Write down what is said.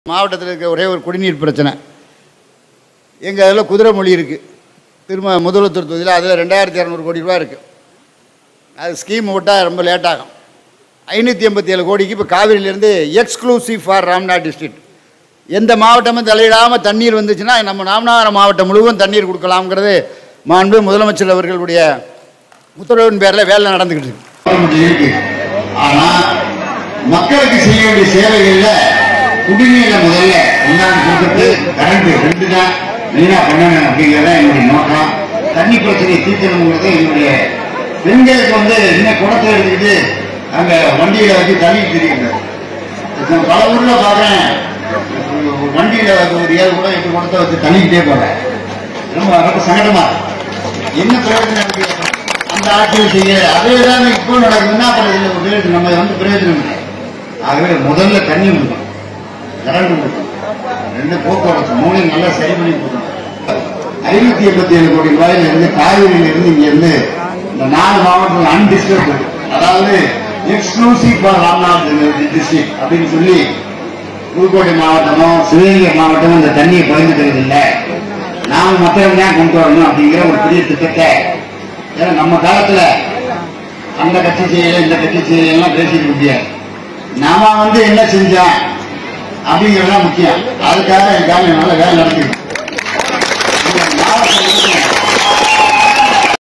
மாவட்டத்தில் இருக்க ஒரே ஒரு குடிநீர் பிரச்சனை எங்கள் அதில் குதிரை மொழி இருக்குது திரும்ப முதலுத்தூர் தொகுதியில் அதில் ரெண்டாயிரத்தி இரநூறு கோடி ரூபா இருக்குது அது ஸ்கீம் விட்டால் ரொம்ப லேட் ஆகும் ஐநூற்றி எண்பத்தி ஏழு கோடிக்கு இப்போ காவிரியிலேருந்து எக்ஸ்க்ளூசிவ் ஃபார் ராம்நாத் டிஸ்ட்ரிக்ட் எந்த மாவட்டமும் தலையிடாமல் தண்ணீர் வந்துச்சுன்னா நம்ம ராமநாதபுரம் மாவட்டம் முழுவதும் தண்ணீர் கொடுக்கலாம்ங்கிறது மாண்பு முதலமைச்சர் அவர்களுடைய உத்தரவின் பேரில் வேலை நடந்துக்கிட்டு இருக்கு கவர்மெண்ட் இருக்கு ஆனா மக்களுக்கு செய்ய வேண்டிய சேவைகள்ல குடிநீரை முதல்ல முன்னாடி கொடுத்துட்டு கரண்ட் ரெண்டு தான் மெயினா பண்ணணும் அப்படிங்கறத என்னுடைய நோக்கம் தண்ணி பிரச்சனையை தீர்க்கணுங்கிறது என்னுடைய பெண்களுக்கு வந்து இன்னும் குடத்தை எடுத்துக்கிட்டு அங்க வண்டியில வச்சு தண்ணி தெரியுங்க நான் பல ஊர்ல பாக்குறேன் வண்டியில ஒரு ஏழு கூட எட்டு குடத்தை வச்சு தள்ளிக்கிட்டே போறேன் ரொம்ப ரொம்ப சங்கடமா இருக்கு. என்ன பிரயோஜனம் இருக்கு அந்த ஆட்சியில் செய்ய அதே தான் இப்போ நடக்குதுன்னா அப்புறம் இதுல ஒரு பிரயோஜனம் நம்ம வந்து பிரயோஜனம் இல்லை ஆகவே முதல்ல தண்ணி கொடுக்கணும் கரண்ட் கொடுக்கணும் ரெண்டு போக்குவரத்து மூணையும் நல்லா சரி பண்ணி கொடுக்கணும் ஐநூத்தி எண்பத்தி ஏழு கோடி ரூபாயில இருந்து காவிரியில இருந்து இங்க இருந்து இந்த நாலு மாவட்டங்கள் அன்டிஸ்டர்ப் அதாவது எக்ஸ்க்ளூசிவ் ஃபார் ராம்நாத் டிஸ்ட்ரிக்ட் அப்படின்னு சொல்லி புதுக்கோட்டை மாவட்டமோ சிவகங்கை மாவட்டமோ இந்த தண்ணியை பகிர்ந்துக்கிறது இல்லை நாம மற்றவங்க தான் கொண்டு வரணும் அப்படிங்கிற ஒரு பெரிய திட்டத்தை ஏன்னா நம்ம காலத்துல அந்த கட்சி செய்யல இந்த கட்சி செய்யல எல்லாம் பேசிக்க முடியாது நாம வந்து என்ன செஞ்சோம் அப்படிங்கறதுதான் முக்கியம் அதுக்காக என் காலம் நல்ல வேலை நடத்திடும் இந்த மாவட்டம் முழுக்க